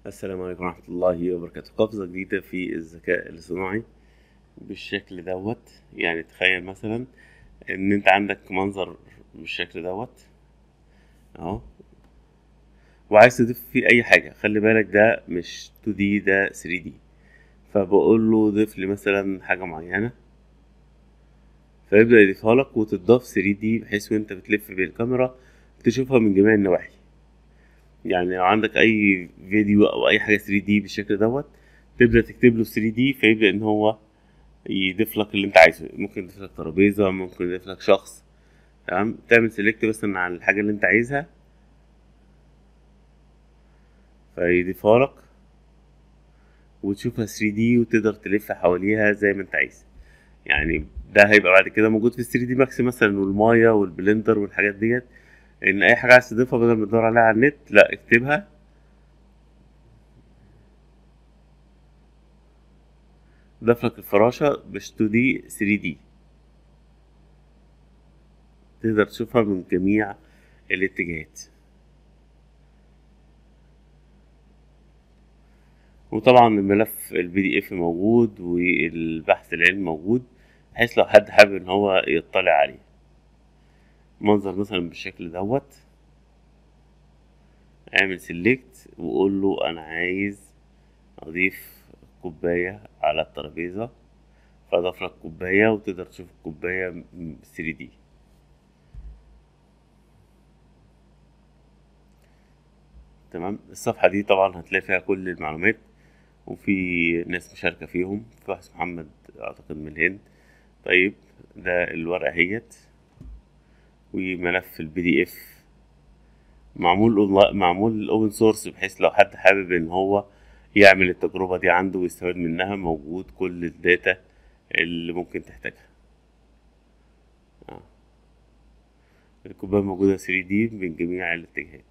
السلام عليكم ورحمة الله وبركاته قفزة جديدة في الذكاء الاصطناعي بالشكل دوت يعني تخيل مثلا ان انت عندك منظر بالشكل دوت اهو وعايز تضيف فيه اي حاجة خلي بالك ده مش 2D ده 3D فبقول له ضيف لي مثلا حاجة معينة فيبدأ يضيفها لك وتضاف 3D بحيث وانت بتلف بالكاميرا تشوفها من جميع النواحي يعني لو عندك اي فيديو او اي حاجه 3 دي بالشكل دوت تبدا تكتب له 3 دي فيبدا ان هو يضيف لك اللي انت عايزه ممكن يضيف لك ترابيزه ممكن يضيف لك شخص تمام تعمل سيلكت مثلا على الحاجه اللي انت عايزها فيضيفها لك وتشوفها 3 دي وتقدر تلف حواليها زي ما انت عايز يعني ده هيبقى بعد كده موجود في 3 دي ماكس مثلا والمايا والبلندر والحاجات ديت ان اي حاجه عايز تضيفها بدل ما تدور عليها على النت لا اكتبها ضاف لك الفراشه مش 2 دي 3 دي تقدر تشوفها من جميع الاتجاهات وطبعا الملف البي دي اف موجود والبحث العلمي موجود بحيث لو حد حابب ان هو يطلع عليه منظر مثلا بالشكل دوت اعمل سيلكت وقول له انا عايز اضيف كوباية على الترابيزة فاضاف لك كوباية وتقدر تشوف الكوباية 3 دي تمام الصفحة دي طبعا هتلاقي فيها كل المعلومات وفي ناس مشاركة فيهم في واحد محمد اعتقد من الهند طيب ده الورقة اهيت وملف البي دي اف معمول اونلاين معمول اوبن سورس بحيث لو حد حابب ان هو يعمل التجربة دي عنده ويستفاد منها موجود كل الداتا اللي ممكن تحتاجها آه. الكوباية موجودة 3 دي من جميع الاتجاهات